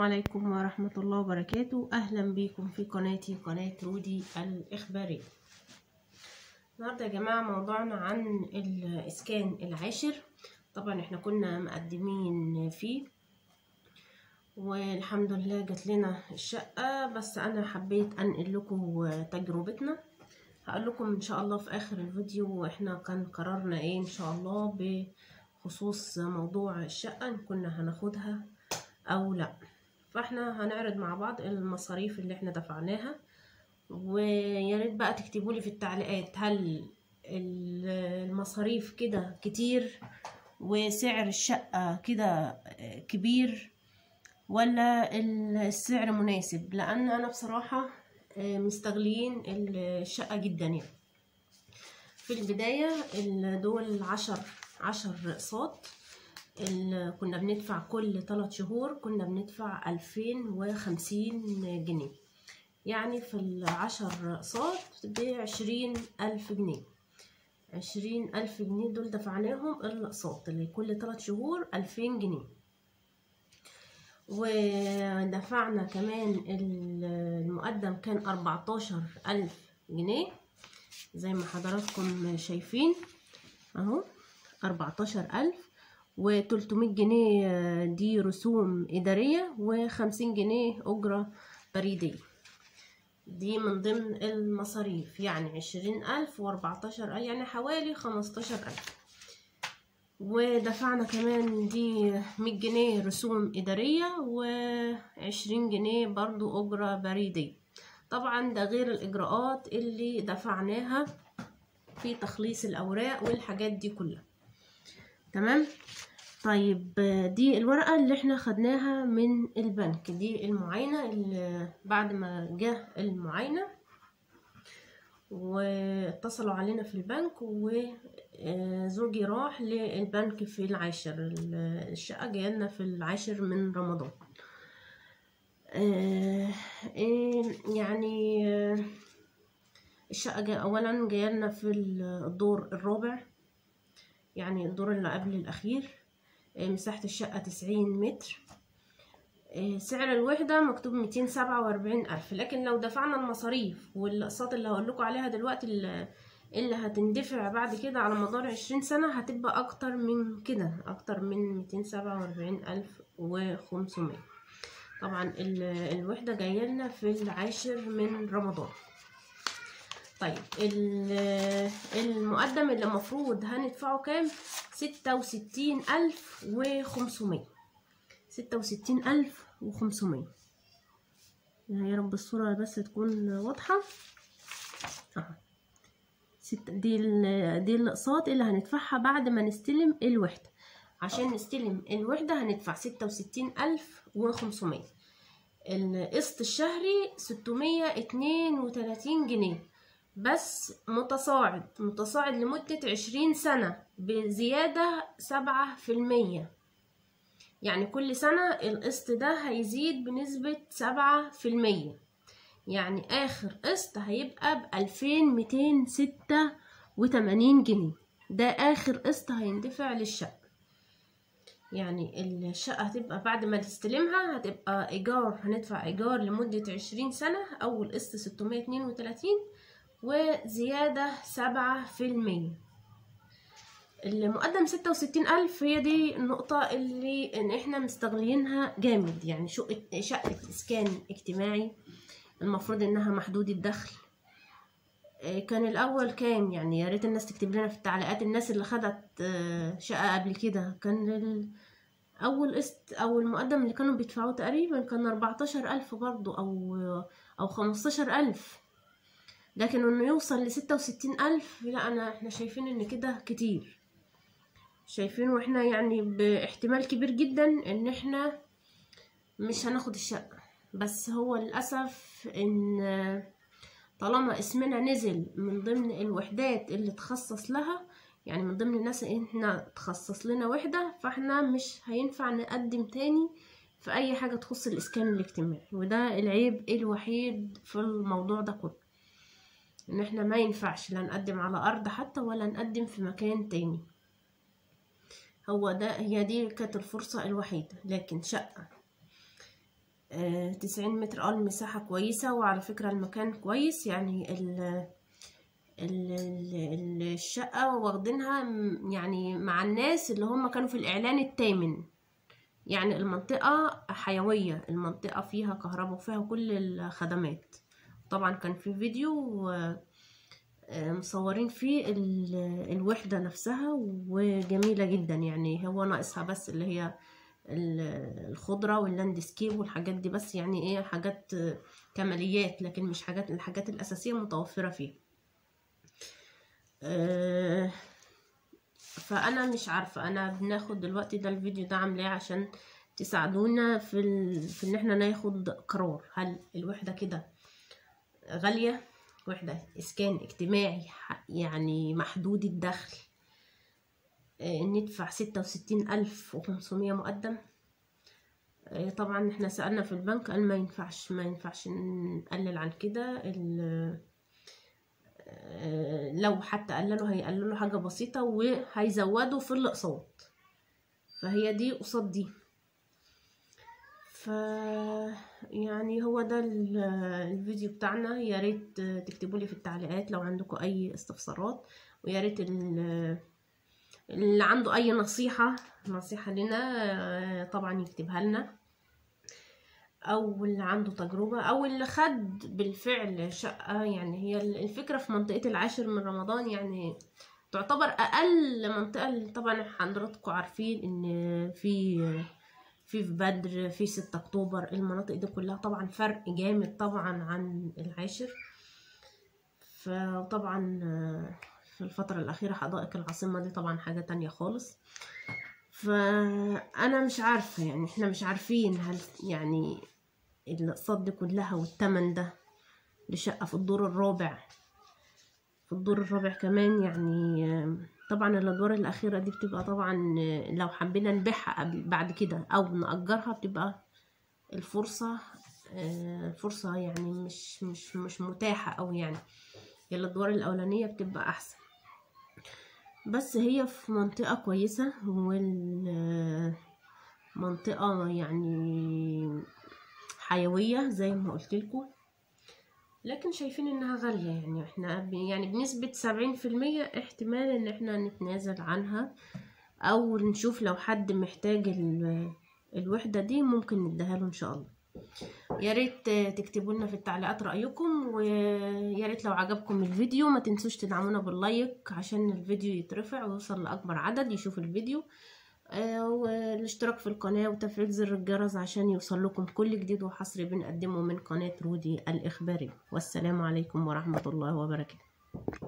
عليكم ورحمة الله وبركاته أهلا بكم في قناتي قناة رودي الإخبارية النهاردة يا جماعة موضوعنا عن الإسكان العاشر طبعا احنا كنا مقدمين فيه والحمد لله جات لنا الشقة بس أنا حبيت أنقل لكم تجربتنا هقول لكم إن شاء الله في آخر الفيديو احنا كان قرارنا ايه إن شاء الله بخصوص موضوع الشقة إن كنا هناخدها او لا فاحنا هنعرض مع بعض المصاريف اللي احنا دفعناها ويا ريت بقى تكتبوا لي في التعليقات هل المصاريف كده كتير وسعر الشقة كده كبير ولا السعر مناسب لان انا بصراحة مستغلين الشقة جدا يعني في البداية دول عشر عشر اقساط كنا بندفع كل ثلاث شهور كنا بندفع ألفين وخمسين جنيه يعني في العشر اقساط بعشرين ألف جنيه عشرين ألف جنيه دول دفعناهم الأقساط اللي كل ثلاث شهور ألفين جنيه ودفعنا كمان المقدم كان أربعتاشر ألف جنيه زي ما حضراتكم شايفين اهو أربعتاشر ألف وتلتمية جنيه دي رسوم إدارية وخمسين جنيه أجرة بريدية دي من ضمن المصاريف يعني عشرين ألف وأربعتاشر يعني حوالي خمستاشر ألف ودفعنا كمان دي مية جنيه رسوم إدارية وعشرين جنيه برضو أجرة بريدية طبعا ده غير الإجراءات اللي دفعناها في تخليص الأوراق والحاجات دي كلها تمام طيب دي الورقة اللي احنا خدناها من البنك دي المعاينة اللي بعد ما جه المعاينة واتصلوا علينا في البنك وزوجي راح للبنك في العاشر الشقة جايلنا في العاشر من رمضان يعني الشقة جاي اولا جايلنا في الدور الرابع يعني الدور اللي قبل الأخير مساحة الشقة تسعين متر سعر الوحدة مكتوب ميتين سبعة وأربعين ألف لكن لو دفعنا المصاريف والأقساط اللي هقولكوا عليها دلوقتي اللي هتندفع بعد كده على مدار عشرين سنة هتبقى أكتر من كده أكتر من ميتين سبعة وأربعين ألف وخمسمية طبعا الوحدة جايلنا في العاشر من رمضان طيب المقدم اللي المفروض هندفعه كام ستة وستين ألف وخمسمية ستة وستين ألف وخمسمية يا رب الصورة بس تكون واضحة اهو ستة دي دي الأقساط اللي هندفعها بعد ما نستلم الوحدة عشان نستلم الوحدة هندفع ستة وستين ألف وخمسمية القسط الشهري ستمية اتنين وتلاتين جنيه بس متصاعد متصاعد لمدة عشرين سنة بزيادة سبعة في المية يعني كل سنة القسط ده هيزيد بنسبة سبعة في المية يعني آخر قسط هيبقى بألفين ميتين ستة وتمانين جنيه ده آخر قسط هيندفع للشقة يعني الشقة هتبقى بعد ما تستلمها هتبقى إيجار هندفع إيجار لمدة عشرين سنة أول قسط ستمية اتنين وتلاتين وزيادة سبعة في المية المقدم ستة وستين ألف هي دي النقطة اللي إن إحنا مستغلينها جامد يعني شقة شقة إسكان اجتماعي المفروض إنها محدود الدخل كان الأول كام يعني يا ريت الناس تكتب لنا في التعليقات الناس اللي خدت شقة قبل كده كان أول قسط أو المقدم اللي كانوا بيدفعوه تقريبا كان أربعتاشر ألف برضو أو أو خمستاشر ألف لكن انه يوصل لستة وستين الف لا انا احنا شايفين ان كده كتير شايفين واحنا يعني باحتمال كبير جدا ان احنا مش هناخد الشقة بس هو للأسف ان طالما اسمنا نزل من ضمن الوحدات اللي تخصص لها يعني من ضمن الناس اللي احنا تخصص لنا وحدة فاحنا مش هينفع نقدم تاني في اي حاجة تخص الاسكان الاجتماعي وده العيب الوحيد في الموضوع ده كله ان احنا ما ينفعش لا نقدم على ارض حتى ولا نقدم في مكان تاني هو ده هي دي كانت الفرصة الوحيدة لكن شقة آه، تسعين متر اه المساحة كويسة وعلى فكرة المكان كويس يعني ال ال- ال- الشقة واخدينها م- يعني مع الناس اللي هم كانوا في الإعلان الثامن يعني المنطقة حيوية المنطقة فيها كهرباء وفيها كل الخدمات طبعا كان في فيديو آه، آه، مصورين فيه ال- الوحدة نفسها وجميلة جدا يعني هو ناقصها بس اللي هي ال- الخضرة واللاندسكيب والحاجات دي بس يعني ايه حاجات آه، كماليات لكن مش حاجات الحاجات الأساسية متوفرة فيه آه، فانا مش عارفه انا بناخد دلوقتي ده الفيديو ده عاملاه عشان تساعدونا في ال... في ان احنا ناخد قرار هل الوحده كده غاليه وحده اسكان اجتماعي ح- يعني محدود الدخل آه، ندفع ستة وستين ألف وخمسمية مقدم آه، طبعا احنا سألنا في البنك قال ما ينفعش ما ينفعش نقلل عن كده ال- آه، لو حتى قللوا هيقللوا حاجة بسيطة وهيزودوا في الأقساط فهي دي قصاد دي ف يعني هو ده ال- الفيديو بتاعنا يا ريت تكتبوا لي في التعليقات لو عندكم اي استفسارات ويا ريت ال- اللي عنده اي نصيحة نصيحة لنا آه، طبعا يكتبها لنا او اللي عنده تجربة او اللي خد بالفعل شقة يعني هي الفكرة في منطقة العاشر من رمضان يعني تعتبر اقل منطقة طبعا حضراتكم عارفين ان في في في بدر في 6 اكتوبر المناطق دي كلها طبعا فرق جامد طبعا عن العاشر فطبعا في الفترة الأخيرة حدائق العاصمة دي طبعا حاجة تانية خالص فأنا مش عارفة يعني احنا مش عارفين هل يعني الأقساط دي كلها والتمن ده لشقة في الدور الرابع في الدور الرابع كمان يعني طبعا الأدوار الأخيرة دي بتبقى طبعا لو حبينا نبيعها قبل- بعد كده أو نأجرها بتبقى الفرصة آه، الفرصة يعني مش مش مش متاحة أوي يعني هي الأدوار الأولانية بتبقى أحسن بس هي في منطقة كويسة والمنطقة يعني حيوية زي ما قلت لكم لكن شايفين انها غالية يعني احنا ب- يعني بنسبة سبعين في المية احتمال ان احنا نتنازل عنها او نشوف لو حد محتاج ال- الوحدة دي ممكن نديها له ان شاء الله يا ريت تكتبوا لنا في التعليقات رأيكم ويا ريت لو عجبكم الفيديو ما تنسوش تدعمونا باللايك عشان الفيديو يترفع ويوصل لأكبر عدد يشوف الفيديو آه، والاشتراك في القناة وتفعيل زر الجرس عشان يوصل لكم كل جديد وحصري بنقدمه من قناة رودي الإخباري والسلام عليكم ورحمة الله وبركاته